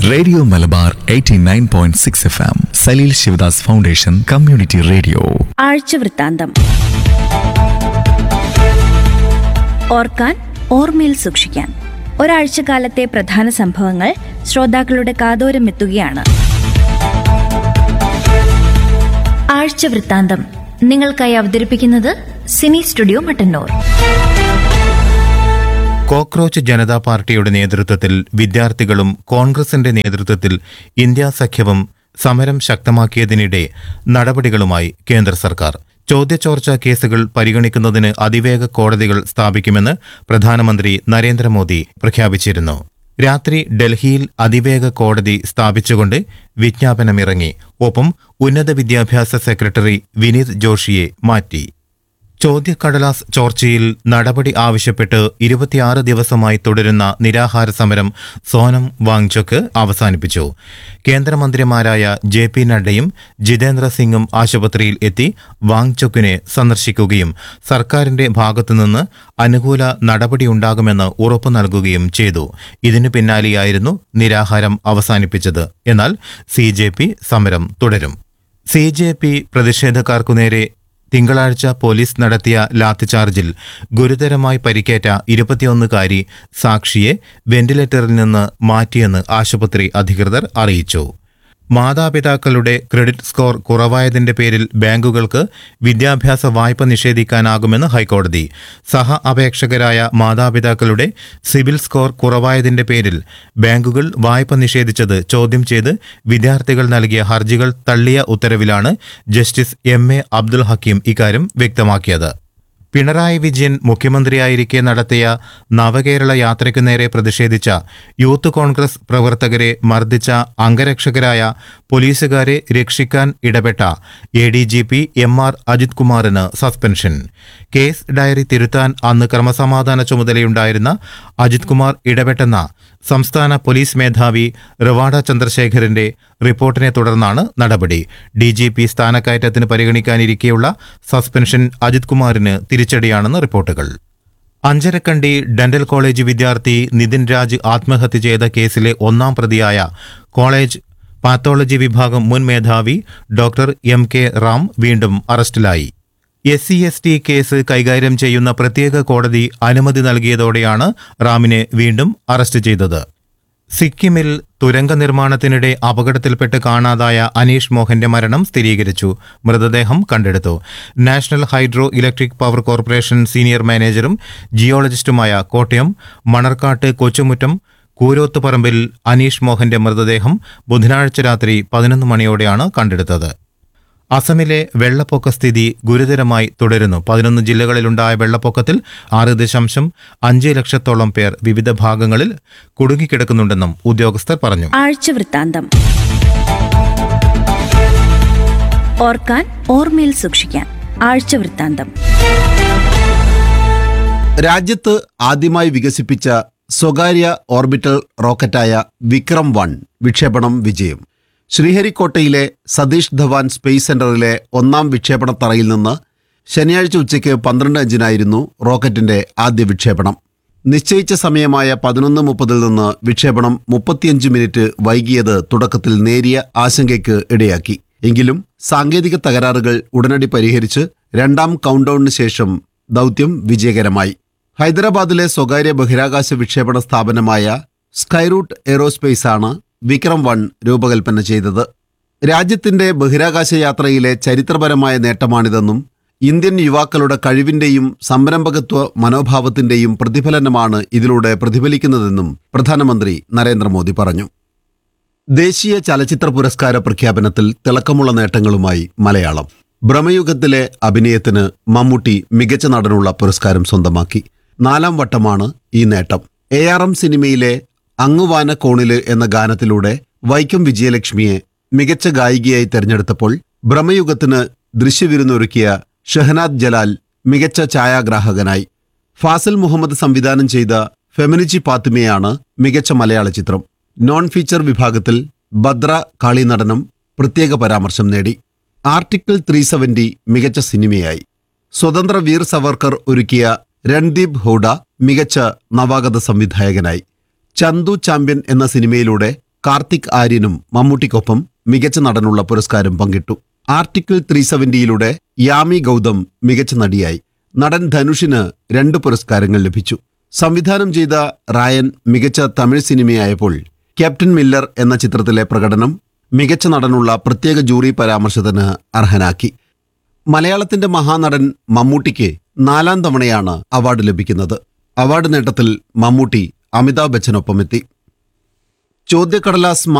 radio Malabar 89.6 point six F M Saleel Shivadas foundation community radio ആഴ്ചവൃത്താന്തം ഓർക്കാൻ ഓർമ്മയിൽ സൂക്ഷിക്കാൻ ഒരാഴ്ചക്കാലത്തെ പ്രധാന സംഭവങ്ങൾ ശ്രോതാക്കളുടെ കാതോരം എത്തുകയാണ് ആഴ്ചവൃത്താന്തം നിങ്ങൾക്കായി അവതരിപ്പിക്കുന്നത് cine studio Mattannur cockroach Janata പാർട്ടിയുടെ നേതൃത്വത്തിൽ വിദ്യാർത്ഥികളും കോൺഗ്രസിന്റെ നേതൃത്വത്തിൽ ഇന്ത്യാ സഖ്യവും സമരം ശക്തമാക്കിയതിനിടെ നടപടികളുമായി കേന്ദ്ര സർക്കാർ ചോദ്യചോർച്ചാ കേസുകൾ പരിഗണിക്കുന്നതിന് അതിവേഗ കോടതികൾ സ്ഥാപിക്കുമെന്ന് പ്രധാനമന്ത്രി നരേന്ദ്രമോദി പ്രഖ്യാപിച്ചിരുന്നു രാത്രി ഡൽഹിയിൽ അതിവേഗ കോടതി സ്ഥാപിച്ചുകൊണ്ട് വിജ്ഞാപനമിറങ്ങി ഒപ്പം ഉന്നത വിദ്യാഭ്യാസ സെക്രട്ടറി വിനീത് ജോഷിയെ മാറ്റി ചോദ്യക്കടലാസ് ചോർച്ചയിൽ നടപടി ആവശ്യപ്പെട്ട് ഇരുപത്തിയാറ് ദിവസമായി തുടരുന്ന നിരാഹാര സമരം സോനം വാങ്ചോക്ക് അവസാനിപ്പിച്ചു കേന്ദ്രമന്ത്രിമാരായ ജെ പി നഡ്ഡയും ജിതേന്ദ്ര സിംഗും ആശുപത്രിയിൽ എത്തി വാങ്ചോക്കിനെ സന്ദർശിക്കുകയും സർക്കാരിന്റെ ഭാഗത്തുനിന്ന് അനുകൂല നടപടിയുണ്ടാകുമെന്ന് ഉറപ്പു നൽകുകയും ചെയ്തു ഇതിനു പിന്നാലെയായിരുന്നു നിരാഹാരം അവസാനിപ്പിച്ചത് എന്നാൽ സി സമരം തുടരും സി ജെ പി പ്രതിഷേധക്കാർക്കു നേരെ തിങ്കളാഴ്ച പോലീസ് നടത്തിയ ലാത്തിചാർജിൽ ഗുരുതരമായി പരിക്കേറ്റ ഇരുപത്തിയൊന്നുകാരി സാക്ഷിയെ വെന്റിലേറ്ററിൽ നിന്ന് മാറ്റിയെന്ന് ആശുപത്രി അധികൃതർ അറിയിച്ചു മാതാപിതാക്കളുടെ ക്രെഡിറ്റ് സ്കോർ കുറവായതിന്റെ പേരിൽ ബാങ്കുകൾക്ക് വിദ്യാഭ്യാസ വായ്പ നിഷേധിക്കാനാകുമെന്ന് ഹൈക്കോടതി സഹ അപേക്ഷകരായ മാതാപിതാക്കളുടെ സിവിൽ സ്കോർ കുറവായതിന്റെ പേരിൽ ബാങ്കുകൾ വായ്പ നിഷേധിച്ചത് ചോദ്യം ചെയ്ത് വിദ്യാർത്ഥികൾ നൽകിയ ഹർജികൾ തള്ളിയ ഉത്തരവിലാണ് justice M A Abdul Hakeem ഇക്കാര്യം വ്യക്തമാക്കിയത് പിണറായി വിജയൻ മുഖ്യമന്ത്രിയായിരിക്കെ നടത്തിയ നവകേരള യാത്രയ്ക്കു നേരെ പ്രതിഷേധിച്ച യൂത്ത് കോൺഗ്രസ് പ്രവർത്തകരെ മർദ്ദിച്ച അംഗരക്ഷകരായ പോലീസുകാരെ രക്ഷിക്കാൻ ഇടപെട്ട A D G P M R Ajith കുമാറിന് സസ്പെൻഷൻ കേസ് ഡയറി തിരുത്താൻ അന്ന് ക്രമസമാധാന ചുമതലയുണ്ടായിരുന്ന അജിത് കുമാർ ഇടപെട്ടെന്ന സംസ്ഥാന പോലീസ് മേധാവി റിവാഡ ചന്ദ്രശേഖരന്റെ റിപ്പോർട്ടിനെ തുടർന്നാണ് നടപടി ഡി ജി പി സ്ഥാനക്കയറ്റത്തിന് പരിഗണിക്കാനിരിക്കെയുള്ള സസ്പെൻഷൻ അജിത് കുമാറിന് തിരിച്ചടിയാണെന്ന് റിപ്പോർട്ടുകൾ അഞ്ചരക്കണ്ടി ഡെന്റൽ കോളേജ് വിദ്യാർത്ഥി നിതിൻ രാജ് ആത്മഹത്യ ചെയ്ത കേസിലെ ഒന്നാം പ്രതിയായ കോളേജ് പാത്തോളജി വിഭാഗം മുൻ മേധാവി ഡോക്ടർ എം കെ റാം വീണ്ടും അറസ്റ്റിലായി S C S T case കൈകാര്യം ചെയ്യുന്ന പ്രത്യേക കോടതി അനുമതി നൽകിയതോടെയാണ് റാമിനെ വീണ്ടും അറസ്റ്റ് ചെയ്തത് സിക്കിമിൽ തുരങ്ക നിർമ്മാണത്തിനിടെ അപകടത്തിൽപ്പെട്ട് കാണാതായ അനീഷ് മോഹന്റെ മരണം സ്ഥിരീകരിച്ചു മൃതദേഹം കണ്ടെടുത്തു national hydro electric power corporation senior മാനേജറും ജിയോളജിസ്റ്റുമായ കോട്ടയം മണർക്കാട്ട് കൊച്ചുമുറ്റം കൂരോത്തുപറമ്പിൽ അനീഷ് മോഹന്റെ മൃതദേഹം ബുധനാഴ്ച രാത്രി പതിനൊന്ന് മണിയോടെയാണ് കണ്ടെടുത്തത് അസമിലെ വെള്ളപ്പൊക്ക സ്ഥിതി ഗുരുതരമായി തുടരുന്നു പതിനൊന്ന് ജില്ലകളിലുണ്ടായ വെള്ളപ്പൊക്കത്തിൽ ആറ് ദശാംശം അഞ്ച് ലക്ഷത്തോളം പേർ വിവിധ ഭാഗങ്ങളിൽ കുടുങ്ങിക്കിടക്കുന്നുണ്ടെന്നും ഉദ്യോഗസ്ഥർ പറഞ്ഞു ആഴ്ചവൃത്താന്തം ഓർക്കാൻ ഓർമ്മയിൽ സൂക്ഷിക്കാൻ ആഴ്ചവൃത്താന്തം രാജ്യത്ത് ആദ്യമായി വികസിപ്പിച്ച സ്വകാര്യ ഓർബിറ്റൽ റോക്കറ്റായ വിക്രം വൺ വിക്ഷേപണം വിജയം ശ്രീഹരിക്കോട്ടയിലെ സതീഷ് ധവാൻ സ്പേസ് സെന്ററിലെ ഒന്നാം വിക്ഷേപണ തറയിൽ നിന്ന് ശനിയാഴ്ച ഉച്ചയ്ക്ക് പന്ത്രണ്ട് അഞ്ചിനായിരുന്നു റോക്കറ്റിന്റെ ആദ്യ വിക്ഷേപണം നിശ്ചയിച്ച സമയമായ പതിനൊന്ന് മുപ്പതിൽ നിന്ന് വിക്ഷേപണം മുപ്പത്തിയഞ്ച് മിനിറ്റ് വൈകിയത് തുടക്കത്തിൽ നേരിയ ആശങ്കയ്ക്ക് ഇടയാക്കി എങ്കിലും സാങ്കേതിക തകരാറുകൾ ഉടനടി പരിഹരിച്ച് രണ്ടാം കൗണ്ട്ഡൌണിന് ശേഷം ദൗത്യം വിജയകരമായി ഹൈദരാബാദിലെ സ്വകാര്യ ബഹിരാകാശ വിക്ഷേപണ സ്ഥാപനമായ സ്കൈറൂട്ട് എയ്റോസ്പേസ് ആണ് വിക്രം വൺ രൂപകൽപ്പന ചെയ്തത് രാജ്യത്തിന്റെ ബഹിരാകാശ യാത്രയിലെ ചരിത്രപരമായ നേട്ടമാണിതെന്നും ഇന്ത്യൻ യുവാക്കളുടെ കഴിവിന്റെയും സംരംഭകത്വ മനോഭാവത്തിന്റെയും പ്രതിഫലനമാണ് ഇതിലൂടെ പ്രതിഫലിക്കുന്നതെന്നും പ്രധാനമന്ത്രി നരേന്ദ്രമോദി പറഞ്ഞു ദേശീയ ചലച്ചിത്ര പുരസ്കാര പ്രഖ്യാപനത്തിൽ തിളക്കമുള്ള നേട്ടങ്ങളുമായി മലയാളം ഭ്രമയുഗത്തിലെ അഭിനയത്തിന് മമ്മൂട്ടി മികച്ച നടനുള്ള പുരസ്കാരം സ്വന്തമാക്കി നാലാം വട്ടമാണ് ഈ നേട്ടം എ ആർ എം സിനിമയിലെ അങ്ങുവാന കോണില് എന്ന ഗാനത്തിലൂടെ വൈക്കം വിജയലക്ഷ്മിയെ മികച്ച ഗായികയായി തെരഞ്ഞെടുത്തപ്പോൾ ഭ്രമയുഗത്തിന് ദൃശ്യവിരുന്നൊരുക്കിയ ഷഹനാദ് ജലാൽ മികച്ച ഛായാഗ്രാഹകനായി ഫാസിൽ മുഹമ്മദ് സംവിധാനം ചെയ്ത ഫെമിനിച്ചി പാത്തുമയാണ് മികച്ച മലയാള ചിത്രം നോൺ ഫീച്ചർ വിഭാഗത്തിൽ ഭദ്ര കാളി നടനം പ്രത്യേക പരാമർശം നേടി ആർട്ടിക്കിൾ ത്രീ സെവന്റി മികച്ച സിനിമയായി സ്വതന്ത്ര വീർ സവർക്കർ ഒരുക്കിയ രൺദീപ് ഹൂഡ മികച്ച നവാഗത സംവിധായകനായി ചന്തു ചാമ്പ്യൻ എന്ന സിനിമയിലൂടെ കാർത്തിക് ആര്യനും മമ്മൂട്ടിക്കൊപ്പം മികച്ച നടനുള്ള പുരസ്കാരം പങ്കിട്ടു ആർട്ടിക്കിൾ ത്രീ സെവന്റിയിലൂടെ യാമി ഗൗതം മികച്ച നടിയായി നടൻ ധനുഷിന് രണ്ട് പുരസ്കാരങ്ങൾ ലഭിച്ചു സംവിധാനം ചെയ്ത റായൻ മികച്ച തമിഴ് സിനിമയായപ്പോൾ ക്യാപ്റ്റൻ മില്ലർ എന്ന ചിത്രത്തിലെ പ്രകടനം മികച്ച നടനുള്ള പ്രത്യേക ജൂറി പരാമർശത്തിന് അർഹനാക്കി മലയാളത്തിന്റെ മഹാനടൻ മമ്മൂട്ടിക്ക് നാലാം തവണയാണ് അവാർഡ് ലഭിക്കുന്നത് അവാർഡ് നേട്ടത്തിൽ മമ്മൂട്ടി അമിതാഭ് ബച്ചനൊപ്പമെത്തി ചോദ്യക്കടലാസ്